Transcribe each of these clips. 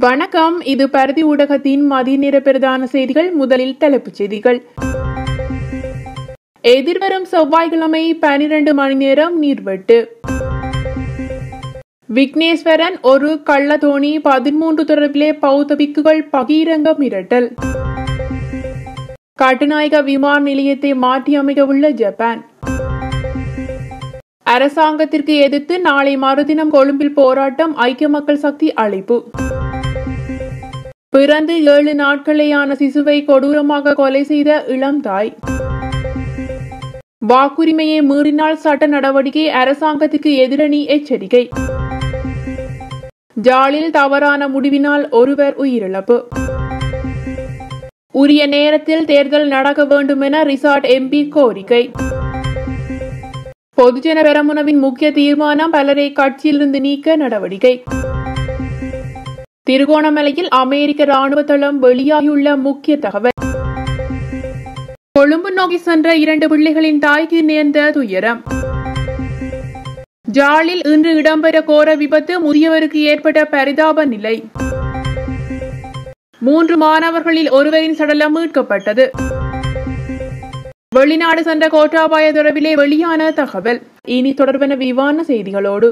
வணக்கம் இது பருதி ஊடகத்தின் மதிய நேர பிரதான செய்திகள் முதலில் தலைப்புச் செய்திகள் எதிர்வரும் செவ்வாய்க்கிழமை பனிரெண்டு மணி நேரம் நீர்வெட்டு விக்னேஸ்வரன் ஒரு கள்ளத்தோணி பதிமூன்று தொடர்பிலே பௌத்த பிக்குகள் பகீரங்க மிரட்டல் கட்டுநாயக விமான நிலையத்தை மாற்றியமைக்க உள்ள ஜப்பான் அரசாங்கத்திற்கு எதிர்த்து நாளை மறுதினம் கொழும்பில் போராட்டம் ஐக்கிய மக்கள் சக்தி அழைப்பு பிறந்து ஏழு நாட்களேயான சிசுவை கொடூரமாக கொலை செய்த இளம் தாய் வாக்குரிமையை மீறினால் சட்ட நடவடிக்கை அரசாங்கத்துக்கு எதிரணி எச்சரிக்கை ஜாலில் தவறான முடிவினால் ஒருவர் உயிரிழப்பு உரிய நேரத்தில் தேர்தல் நடக்க வேண்டும் என ரிசார்ட் எம்பி கோரிக்கை பொதுஜன பெரமுனவின் முக்கிய தீர்மானம் பலரை கட்சியிலிருந்து நீக்க நடவடிக்கை திருகோணமலையில் அமெரிக்க ராணுவ தளம் வெளியாகியுள்ள முக்கிய தகவல் கொழும்பு நோக்கி சென்ற இரண்டு பிள்ளைகளின் தாய்க்கு நேர்ந்த துயரம் ஜாலில் இன்று இடம்பெற்ற கோர விபத்து முதியவருக்கு ஏற்பட்ட பரிதாப நிலை மூன்று மாணவர்களில் ஒருவரின் சடலம் மீட்கப்பட்டது வெளிநாடு சென்ற கோட்டாபாய தொடர்பிலே வெளியான தகவல் இனி தொடர்பான விரிவான செய்திகளோடு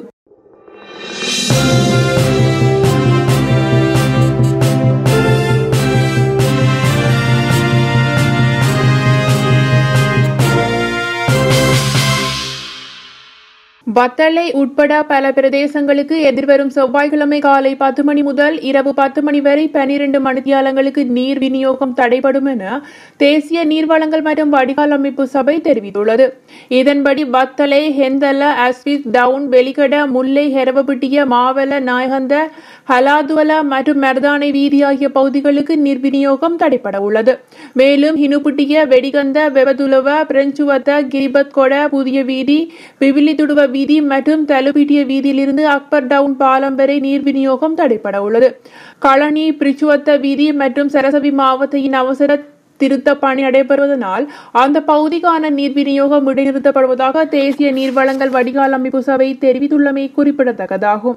வத்தளை உட்பட பல பிரதேசங்களுக்கு எதிர்வரும் செவ்வாய்க்கிழமை காலை பத்து மணி முதல் இரவு பத்து மணி வரை பனிரெண்டு மணித்தியாலங்களுக்கு நீர் விநியோகம் தடைபடும் என தேசிய நீர்வளங்கள் மற்றும் வடிகால் அமைப்பு சபை தெரிவித்துள்ளது இதன்படி வத்தளை ஹெந்தல அஸ்விஸ் டவுன் வெளிக்கட முல்லை ஹெரவபிட்டிய மாவல நாயகந்த ஹலாதுவல மற்றும் மர்தானை வீதி ஆகிய பகுதிகளுக்கு நீர் விநியோகம் தடைபட உள்ளது மேலும் ஹினுபுட்டிய வெடிகந்த வெபதுலவ பிரெஞ்சுவத்த கிரிபத் கொட புதிய வீதி பிவிலிதுடுவ வீதி மற்றும் தலுபிட்டிய வீதியிலிருந்து அக்பர் டவுன் பாலம் வரை நீர் விநியோகம் தடைபட உள்ளது களனி பிரிச்சுவத்த வீதி மற்றும் சரசவி மாவட்டத்தின் அவசர திருத்த பணி நடைபெறுவதனால் அந்த பகுதிக்கான நீர் விநியோகம் இடைநிறுத்தப்படுவதாக தேசிய நீர்வளங்கள் வடிகால் அமைப்பு சபை தெரிவித்துள்ளமை குறிப்பிடத்தக்கதாகும்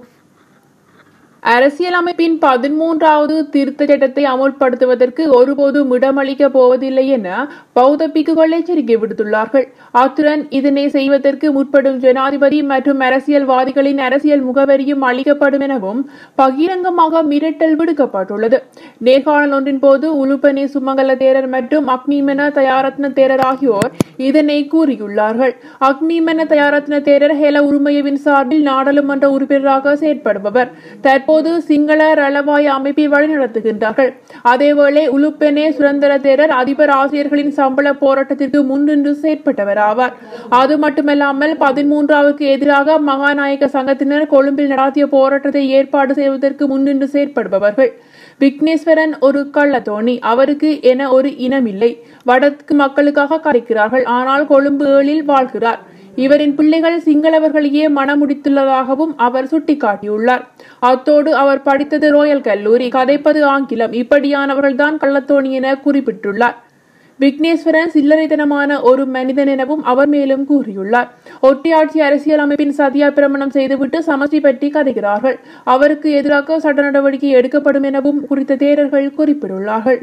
அரசியலமைப்பின் பதிமூன்றாவது திருத்த சட்டத்தை அமுல்படுத்துவதற்கு ஒருபோதும் இடமளிக்கப் போவதில்லை என பௌத்த பிக்குகள் எச்சரிக்கை விடுத்துள்ளார்கள் அத்துடன் இதனை செய்வதற்கு முற்படும் ஜனாதிபதி மற்றும் அரசியல்வாதிகளின் அரசியல் முகவரியும் அளிக்கப்படும் எனவும் பகிரங்கமாக மிரட்டல் விடுக்கப்பட்டுள்ளது நேர்காணல் ஒன்றின் போது உலுப்பனே சுமங்கல தேரர் மற்றும் அக்னிமென தயாரத்ன தேரர் ஆகியோர் இதனை கூறியுள்ளார்கள் அக்னிமென தயாரத்ன தேரர் ஹெல உரிமையவின் சார்பில் நாடாளுமன்ற உறுப்பினராக செயற்படுபவர் தற்போது தற்போது சிங்கள ரளவாய் அமைப்பை வழிநடத்துகின்றார்கள் அதேவேளை உலுப்பெனே சுரந்தர தேரர் அதிபர் ஆசிரியர்களின் சம்பள போராட்டத்திற்கு முன்னின்று செயற்பட்டவர் ஆவார் அது மட்டுமல்லாமல் பதிமூன்றாவுக்கு எதிராக மகாநாயக சங்கத்தினர் கொழும்பில் நடாத்திய போராட்டத்தை ஏற்பாடு செய்வதற்கு முன்னின்று செயற்படுபவர்கள் விக்னேஸ்வரன் ஒரு கள்ளத்தோணி அவருக்கு என ஒரு இனமில்லை வடக்கு மக்களுக்காக கரைக்கிறார்கள் ஆனால் கொழும்பு ஏழில் வாழ்கிறார் இவரின் பிள்ளைகள் சிங்களவர்களையே மனமுடித்துள்ளதாகவும் அவர் சுட்டிக்காட்டியுள்ளார் அத்தோடு அவர் படித்தது ரோயல் கல்லூரி கதைப்பது ஆங்கிலம் இப்படியானவர்கள்தான் கள்ளத்தோணி என குறிப்பிட்டுள்ளார் விக்னேஸ்வரன் சில்லறைத்தனமான ஒரு மனிதன் எனவும் அவர் மேலும் கூறியுள்ளார் ஒட்டியாட்சி அரசியல் அமைப்பின் சதியா பிரமணம் செய்துவிட்டு சமஸ்டி பற்றி கதைகிறார்கள் அவருக்கு எதிராக சட்ட நடவடிக்கை எடுக்கப்படும் எனவும் குறித்த தேரர்கள் குறிப்பிட்டுள்ளார்கள்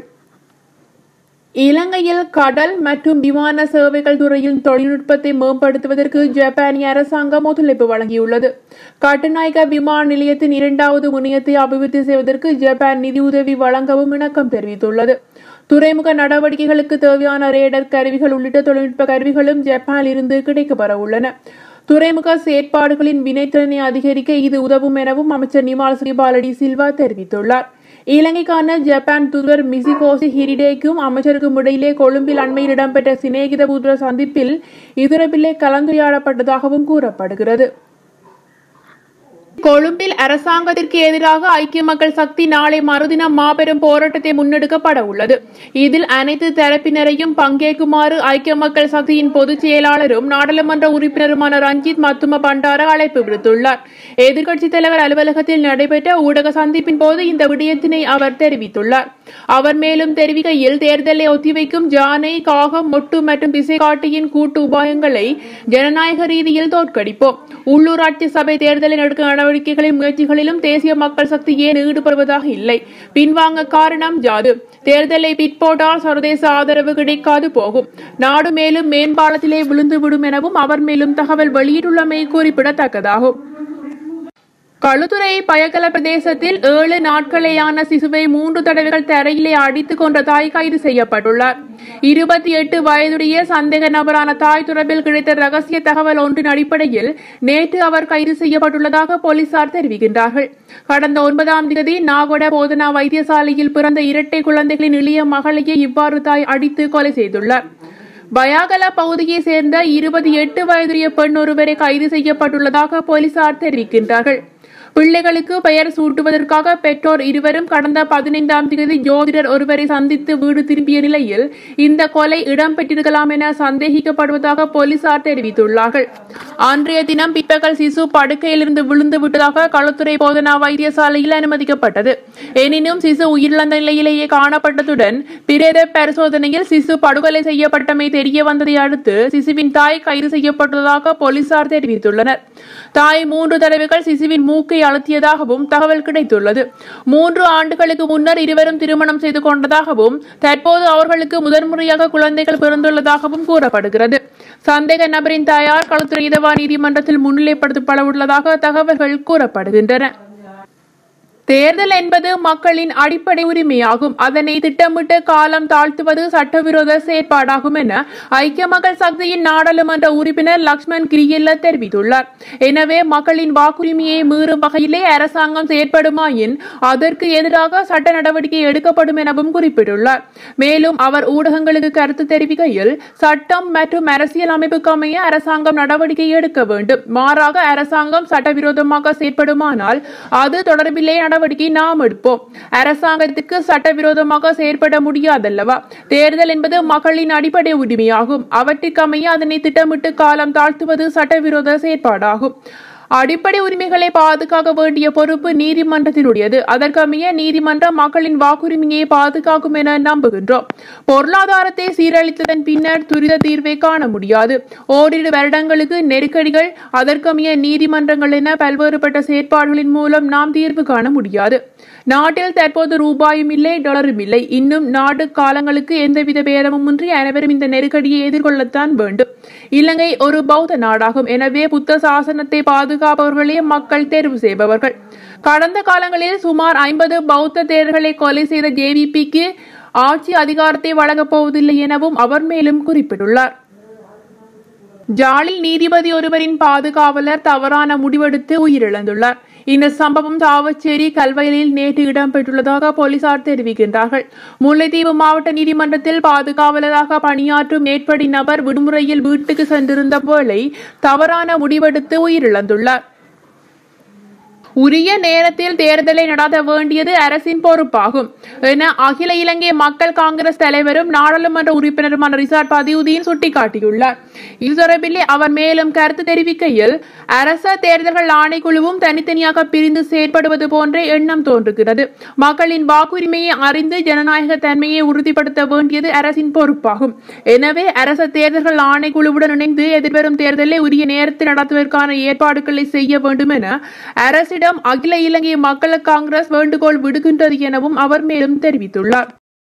இலங்கையில் கடல் மற்றும் விமான சேவைகள் துறையில் தொழில்நுட்பத்தை மேம்படுத்துவதற்கு ஜப்பானிய அரசாங்கம் ஒத்துழைப்பு வழங்கியுள்ளது கட்டுநாயக்க விமான நிலையத்தின் இரண்டாவது முனையத்தை அபிவிருத்தி செய்வதற்கு ஜப்பான் நிதியுதவி வழங்கவும் இணக்கம் தெரிவித்துள்ளது துறைமுக நடவடிக்கைகளுக்கு தேவையான ரேடர் கருவிகள் உள்ளிட்ட தொழில்நுட்ப கருவிகளும் ஜப்பானில் இருந்து கிடைக்கப்பெற உள்ளன துறைமுக செயற்பாடுகளின் வினைத்திறனை அதிகரிக்க இது உதவும் எனவும் அமைச்சர் நிமால் ஸ்ரீபாலடி சில்வா தெரிவித்துள்ளார் இலங்கைக்கான ஜப்பான் தூதுவர் மிசிகோசி ஹிரிடேக்கும் அமைச்சருக்கும் இடையிலே கொழும்பில் அண்மையில் இடம்பெற்ற சிநேகித தூதர சந்திப்பில் இதுரபிலே கலந்துரையாடப்பட்டதாகவும் கூறப்படுகிறது கொழும்பில் அரசாங்கத்திற்கு எதிராக ஐக்கிய மக்கள் சக்தி நாளை மறுதினம் மாபெரும் போராட்டத்தை முன்னெடுக்கப்பட உள்ளது இதில் அனைத்து தரப்பினரையும் பங்கேற்குமாறு ஐக்கிய மக்கள் சக்தியின் பொதுச் செயலாளரும் நாடாளுமன்ற உறுப்பினருமான ரஞ்சித் மத்தும பண்டார அழைப்பு விடுத்துள்ளார் எதிர்க்கட்சித் தலைவர் அலுவலகத்தில் நடைபெற்ற ஊடக சந்திப்பின் போது இந்த விடயத்தினை அவர் தெரிவித்துள்ளார் அவர் மேலும் தெரிவிக்கையில் தேர்தலை ஒத்திவைக்கும் ஜானை காகம் மொட்டு மற்றும் பிசைக்காட்டியின் கூட்டு உபாயங்களை ஜனநாயக ரீதியில் தோற்கடிப்போம் உள்ளூராட்சி சபை தேர்தலை நடக்க நடவடிக்கை நடவடிக்கைகளின் முயற்சிகளிலும் தேசிய மக்கள் சக்தி ஏன் ஈடுபடுவதாக இல்லை பின்வாங்க காரணம் யாது தேர்தலை பிற்போட்டால் சர்வதேச ஆதரவு கிடைக்காது போகும் நாடு மேலும் மேம்பாலத்திலே விழுந்துவிடும் எனவும் அவர் மேலும் தகவல் வெளியிட்டுள்ளமை குறிப்பிடத்தக்கதாகும் களுத்துறை பயக்கல பிரதேசத்தில் ஏழு நாட்களேயான சிசுவை மூன்று தடவைகள் தரையிலே அடித்துக் கொன்ற தாய் கைது செய்யப்பட்டுள்ளார் இருபத்தி எட்டு வயதுடைய சந்தேக நபரான தாய் தொடர்பில் கிடைத்த ரகசிய தகவல் ஒன்றின் அடிப்படையில் நேற்று அவர் கைது செய்யப்பட்டுள்ளதாக போலீசார் தெரிவிக்கின்றார்கள் கடந்த ஒன்பதாம் தேதி நாகொட போதனா வைத்தியசாலையில் பிறந்த இரட்டை குழந்தைகளின் இளைய மகளையே இவ்வாறு தாய் அடித்து கொலை செய்துள்ளார் பயாகலா பகுதியை சேர்ந்த இருபத்தி எட்டு வயதுடைய பெண் ஒருவரை கைது செய்யப்பட்டுள்ளதாக போலீசார் தெரிவிக்கின்றார்கள் பிள்ளைகளுக்கு பெயர் சூட்டுவதற்காக பெற்றோர் இருவரும் கடந்த பதினைந்தாம் தேதி ஜோதிடர் ஒருவரை சந்தித்து வீடு திரும்பிய நிலையில் இந்த கொலை இடம்பெற்றிருக்கலாம் என சந்தேகிக்கப்படுவதாக போலீசார் தெரிவித்துள்ளார்கள் அன்றைய தினம் பிற்பகல் சிசு படுக்கையிலிருந்து விழுந்து விட்டதாக களுத்துறை போதனா வைத்தியசாலையில் அனுமதிக்கப்பட்டது எனினும் சிசு உயிரிழந்த நிலையிலேயே காணப்பட்டதுடன் பிரேத பரிசோதனையில் சிசு படுகொலை செய்யப்பட்டமை தெரிய வந்ததை அடுத்து சிசுவின் தாய் கைது செய்யப்பட்டுள்ளதாக போலீசார் தெரிவித்துள்ளனர் தாய் மூன்று தடவைகள் சிசுவின் மூக்கை அழுத்தியதாகவும் தகவல் கிடைத்துள்ளது மூன்று ஆண்டுகளுக்கு முன்னர் இருவரும் திருமணம் செய்து கொண்டதாகவும் தற்போது அவர்களுக்கு முதன்முறையாக குழந்தைகள் பிறந்துள்ளதாகவும் கூறப்படுகிறது சந்தேக நபரின் தாயார் களுத்துறை இதவா நீதிமன்றத்தில் முன்னிலைப்படுத்தப்பட உள்ளதாக தகவல்கள் கூறப்படுகின்றன தேர்தல் என்பது மக்களின் அடிப்படை உரிமையாகும் அதனை திட்டமிட்டு காலம் தாழ்த்துவது சட்டவிரோத செயற்பாடாகும் என ஐக்கிய மக்கள் சக்தியின் நாடாளுமன்ற உறுப்பினர் லக்ஷ்மண் கிரியல்ல தெரிவித்துள்ளார் எனவே மக்களின் வாக்குரிமையை மீறும் வகையிலே அரசாங்கம் செயற்படுமாயின் அதற்கு எதிராக சட்ட நடவடிக்கை எடுக்கப்படும் எனவும் குறிப்பிட்டுள்ளார் மேலும் அவர் ஊடகங்களுக்கு கருத்து தெரிவிக்கையில் சட்டம் மற்றும் அரசியல் அமைப்புக்கு அமைய அரசாங்கம் நடவடிக்கை எடுக்க வேண்டும் மாறாக அரசாங்கம் சட்டவிரோதமாக செயற்படுமானால் அது தொடர்பிலே நடவடிக்கை நாம் எடுப்போம் அரசாங்கத்திற்கு சட்டவிரோதமாக செயற்பட முடியாதல்லவா தேர்தல் என்பது மக்களின் அடிப்படை உரிமையாகும் அவற்றிற்கமைய அதனை திட்டமிட்டு காலம் தாழ்த்துவது சட்டவிரோத செயற்பாடாகும் அடிப்படை உரிமைகளை பாதுகாக்க வேண்டிய பொறுப்பு நீதிமன்றத்தினுடையது அதற்கமைய நீதிமன்றம் மக்களின் வாக்குரிமையை பாதுகாக்கும் என நம்புகின்றோம் பொருளாதாரத்தை சீரழித்ததன் பின்னர் துரித தீர்வை காண முடியாது ஓரிரு வருடங்களுக்கு நெருக்கடிகள் அதற்கமைய நீதிமன்றங்கள் என பல்வேறுபட்ட செயற்பாடுகளின் மூலம் நாம் தீர்வு காண முடியாது நாட்டில் தற்போது ரூபாயும் இல்லை டாலரும் இல்லை இன்னும் நாடு காலங்களுக்கு எந்தவித பேதமும் இன்றி அனைவரும் இந்த நெருக்கடியை எதிர்கொள்ளத்தான் வேண்டும் இலங்கை ஒரு பௌத்த நாடாகும் எனவே புத்த சாசனத்தை பாதுகாப்பவர்களே மக்கள் தேர்வு செய்பவர்கள் கடந்த காலங்களில் சுமார் ஐம்பது பௌத்த தேர்களை கொலை செய்த ஜேவிபிக்கு ஆட்சி அதிகாரத்தை வழங்கப் போவதில்லை எனவும் அவர் மேலும் குறிப்பிட்டுள்ளார் ஜாலில் நீதிபதி ஒருவரின் பாதுகாவலர் தவறான முடிவெடுத்து உயிரிழந்துள்ளார் இந்த சம்பவம் தாவச்சேரி கல்வயலில் நேற்று இடம்பெற்றுள்ளதாக போலீசார் தெரிவிக்கின்றார்கள் முல்லைத்தீவு மாவட்ட நீதிமன்றத்தில் பாதுகாவலராக பணியாற்றும் மேற்படி நபர் விடுமுறையில் வீட்டுக்கு சென்றிருந்த வேளை தவறான முடிவெடுத்து உயிரிழந்துள்ளார் உரிய நேரத்தில் தேர்தலை நடாத்த வேண்டியது அரசின் பொறுப்பாகும் என அகில இலங்கை மக்கள் காங்கிரஸ் தலைவரும் நாடாளுமன்ற உறுப்பினருமான ரிசார்ட் பதியுதீன் சுட்டிக்காட்டியுள்ளார் இது தொடர்பில் அவர் மேலும் கருத்து தெரிவிக்கையில் அரச தேர்தல்கள் ஆணைக்குழுவும் தனித்தனியாக பிரிந்து செயற்படுவது போன்ற எண்ணம் தோன்றுகிறது மக்களின் வாக்குரிமையை அறிந்து ஜனநாயக தன்மையை உறுதிப்படுத்த வேண்டியது அரசின் பொறுப்பாகும் எனவே அரச தேர்தல்கள் ஆணைக்குழுவுடன் இணைந்து எதிர்வரும் தேர்தலை உரிய நேரத்தில் நடத்துவதற்கான ஏற்பாடுகளை செய்ய வேண்டும் என அரசிடம் அகில இலங்கை மக்கள் காங்கிரஸ் வேண்டுகோள் விடுகின்றது எனவும் அவர் மேலும் தெரிவித்துள்ளார்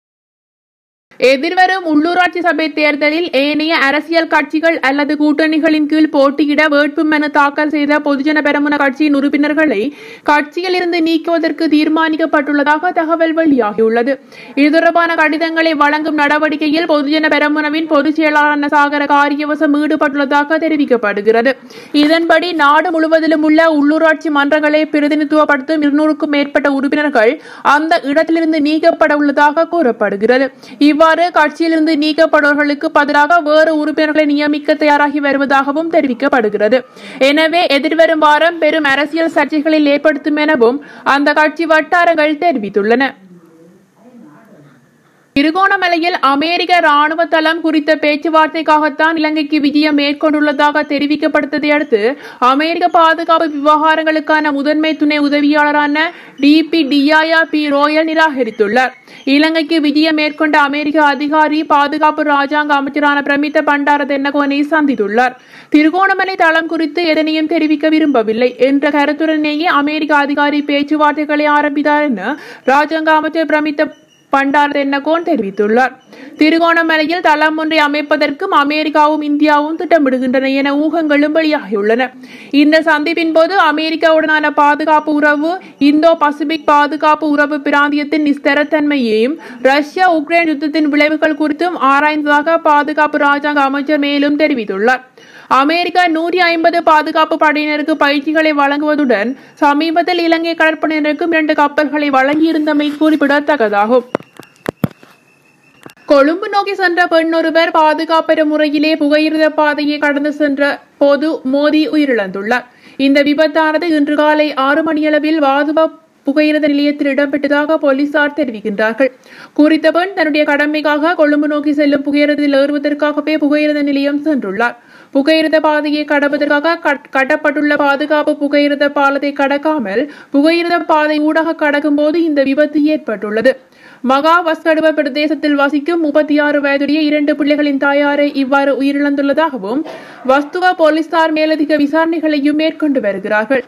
எதிர்வரும் உள்ளூராட்சி சபை தேர்தலில் ஏனைய அரசியல் கட்சிகள் அல்லது கூட்டணிகளின் கீழ் போட்டியிட வேட்புமனு தாக்கல் செய்த பொதுஜன பெரமுன கட்சியின் உறுப்பினர்களை கட்சியில் இருந்து நீக்குவதற்கு தீர்மானிக்கப்பட்டுள்ளதாக தகவல் வெளியாகியுள்ளது இது தொடர்பான கடிதங்களை வழங்கும் நடவடிக்கையில் பொதுஜன பெரமுனவின் பொதுச் செயலாளர் சாகர காரியவசம் ஈடுபட்டுள்ளதாக தெரிவிக்கப்படுகிறது இதன்படி நாடு முழுவதிலும் உள்ள உள்ளூராட்சி மன்றங்களை பிரதிநிதித்துவப்படுத்தும் இருநூறுக்கும் மேற்பட்ட உறுப்பினர்கள் அந்த இடத்திலிருந்து நீக்கப்பட உள்ளதாக கூறப்படுகிறது இவ்வாறு கட்சியிலிருந்து நீக்கப்படுவர்களுக்கு பதிலாக வேறு உறுப்பினர்களை நியமிக்க தயாராகி வருவதாகவும் தெரிவிக்கப்படுகிறது எனவே எதிர்வரும் வாரம் பெரும் அரசியல் சர்ச்சைகளில் ஏற்படுத்தும் எனவும் அந்த கட்சி வட்டாரங்கள் தெரிவித்துள்ளன திருகோணமலையில் அமெரிக்க ராணுவ தளம் குறித்த பேச்சுவார்த்தைக்காகத்தான் இலங்கைக்கு விஜயம் மேற்கொண்டுள்ளதாக தெரிவிக்கப்பட்டதை அடுத்து அமெரிக்க பாதுகாப்பு விவகாரங்களுக்கான முதன்மை துணை உதவியாளரான டிபி டியாயா பி ரோயல் நிராகரித்துள்ளார் இலங்கைக்கு விஜயம் மேற்கொண்ட அமெரிக்க அதிகாரி பாதுகாப்பு ராஜாங்க அமைச்சரான பிரமித்த பண்டார தென்னகோனை சந்தித்துள்ளார் திருகோணமலை தளம் குறித்து எதனையும் தெரிவிக்க விரும்பவில்லை என்ற கருத்துடனேயே அமெரிக்க அதிகாரி பேச்சுவார்த்தைகளை ஆரம்பித்தார் என ராஜாங்க அமைச்சர் பிரமித்த பண்டார் தென்னகோன் தெரிவித்துள்ளார் திருகோணமலையில் தளம் ஒன்றை அமைப்பதற்கும் அமெரிக்காவும் இந்தியாவும் திட்டமிடுகின்றன என ஊகங்களும் வெளியாகியுள்ளன இந்த சந்திப்பின் போது அமெரிக்காவுடனான பாதுகாப்பு உறவு இந்தோ பசிபிக் பாதுகாப்பு உறவு பிராந்தியத்தின் ஸ்திரத்தன்மையையும் ரஷ்யா உக்ரைன் யுத்தத்தின் விளைவுகள் குறித்தும் ஆராய்ந்ததாக பாதுகாப்பு ராஜாங்க அமைச்சர் மேலும் தெரிவித்துள்ளார் அமெரிக்கா நூற்றி ஐம்பது பாதுகாப்பு படையினருக்கு பயிற்சிகளை வழங்குவதுடன் சமீபத்தில் இலங்கை கடற்படையினருக்கும் இரண்டு கப்பல்களை வழங்கியிருந்தமை குறிப்பிடத்தக்கதாகும் கொழும்பு நோக்கி சென்ற பெண் ஒருவர் பாதுகாப்பற்ற முறையிலே புகையிரத பாதையை கடந்து சென்ற போது மோதி உயிரிழந்துள்ளார் இந்த விபத்தானது இன்று காலை ஆறு மணியளவில் வாதுவ புகையிரத நிலையத்தில் இடம்பெற்றதாக போலீசார் தெரிவிக்கின்றார்கள் குறித்த பெண் தன்னுடைய கடமைக்காக கொழும்பு நோக்கி செல்லும் புகையிரதத்தில் ஏறுவதற்காகவே புகையிரத நிலையம் சென்றுள்ளார் புகையிரத பாதையை கடப்பதற்காக கட்- கட்டப்பட்டுள்ள பாதுகாப்பு புகையிரத பாலத்தை கடக்காமல் புகையிரத பாதை ஊடாக கடக்கும் போது இந்த விபத்து ஏற்பட்டுள்ளது மகா வஸ்கடுவ பிரதேசத்தில் வசிக்கும் முப்பத்தி ஆறு வயதுடைய இரண்டு பிள்ளைகளின் தாயாரை இவ்வாறு உயிரிழந்துள்ளதாகவும் வஸ்துவ போலீசார் மேலதிக விசாரணைகளையும் மேற்கொண்டு வருகிறார்கள்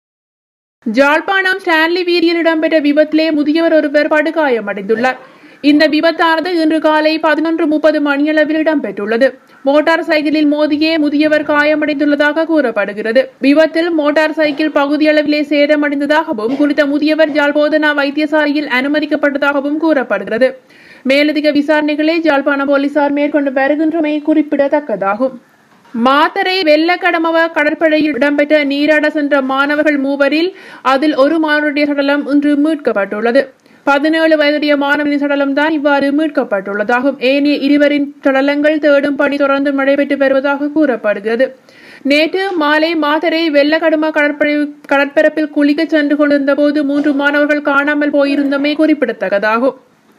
ஜாழ்ப்பாணம் ஸ்டான்லி வீதியில் இடம்பெற்ற விபத்திலே முதியவர் ஒருவர் படுகாயமடைந்துள்ளார் இந்த விபத்தானது இன்று காலை பதினொன்று முப்பது மணியளவில் இடம்பெற்றுள்ளது மோட்டார் சைக்கிளில் மோதியே முதியவர் காயமடைந்துள்ளதாக கூறப்படுகிறது விபத்தில் மோட்டார் சைக்கிள் பகுதியளவிலே சேதமடைந்ததாகவும் குறித்த முதியவர் ஜாழ்போதனா வைத்தியசாலையில் அனுமதிக்கப்பட்டதாகவும் கூறப்படுகிறது மேலதிக விசாரணைகளை ஜாழ்ப்பாணம் போலீசார் மேற்கொண்டு வருகின்றமை குறிப்பிடத்தக்கதாகும் மாத்தரை வெள்ளக்கடமவ கடற்படையில் இடம்பெற்ற நீராட சென்ற மாணவர்கள் மூவரில் அதில் ஒரு மாணவருடைய சடலம் இன்று மீட்கப்பட்டுள்ளது பதினேழு வயதுடைய மாணவனின் சடலம் தான் இவ்வாறு மீட்கப்பட்டுள்ளதாகும் ஏனைய இருவரின் சடலங்கள் தேடும் பணி தொடர்ந்து நடைபெற்று வருவதாக கூறப்படுகிறது நேற்று மாலை மாத்தரை வெள்ளக்கடும கடற்படை கடற்பரப்பில் குளிக்க சென்று கொண்டிருந்த போது மூன்று மாணவர்கள் காணாமல் போயிருந்தமை குறிப்பிடத்தக்கதாகும்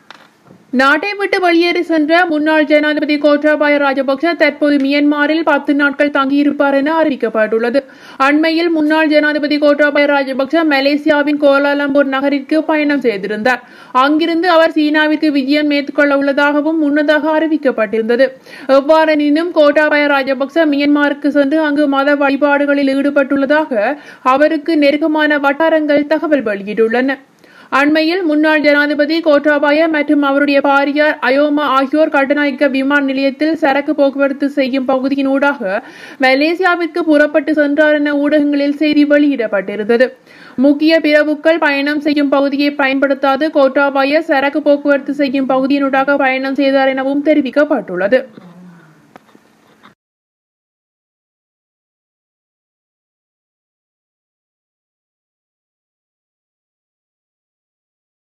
நாட்டை விட்டு வெளியேறி சென்ற முன்னாள் ஜனாதிபதி கோட்டாபாய ராஜபக்ஷ தற்போது மியன்மாரில் பத்து நாட்கள் தங்கியிருப்பார் என அறிவிக்கப்பட்டுள்ளது அண்மையில் முன்னாள் ஜனாதிபதி கோட்டாபாய ராஜபக்ஷ மலேசியாவின் கோலாலம்பூர் நகரிற்கு பயணம் செய்திருந்தார் அங்கிருந்து அவர் சீனாவிற்கு விஜயம் மேற்கொள்ள உள்ளதாகவும் முன்னதாக அறிவிக்கப்பட்டிருந்தது எவ்வாறெனினும் கோட்டாபாய ராஜபக்ச மியன்மாருக்கு சென்று அங்கு மத வழிபாடுகளில் ஈடுபட்டுள்ளதாக அவருக்கு நெருக்கமான வட்டாரங்கள் தகவல் வெளியிட்டுள்ளன அண்மையில் முன்னாள் ஜனாதிபதி கோட்டாபாய மற்றும் அவருடைய பாரியார் அயோமா ஆகியோர் கட்டுநாயக்க விமான நிலையத்தில் சரக்கு போக்குவரத்து செய்யும் பகுதியின் ஊடாக மலேசியாவிற்கு புறப்பட்டு சென்றார் என ஊடகங்களில் செய்தி வெளியிடப்பட்டிருந்தது முக்கிய பிரபுக்கள் பயணம் செய்யும் பகுதியை பயன்படுத்தாது கோட்டாபாய சரக்கு போக்குவரத்து செய்யும் பகுதியினூடாக பயணம் செய்தார் எனவும் தெரிவிக்கப்பட்டுள்ளது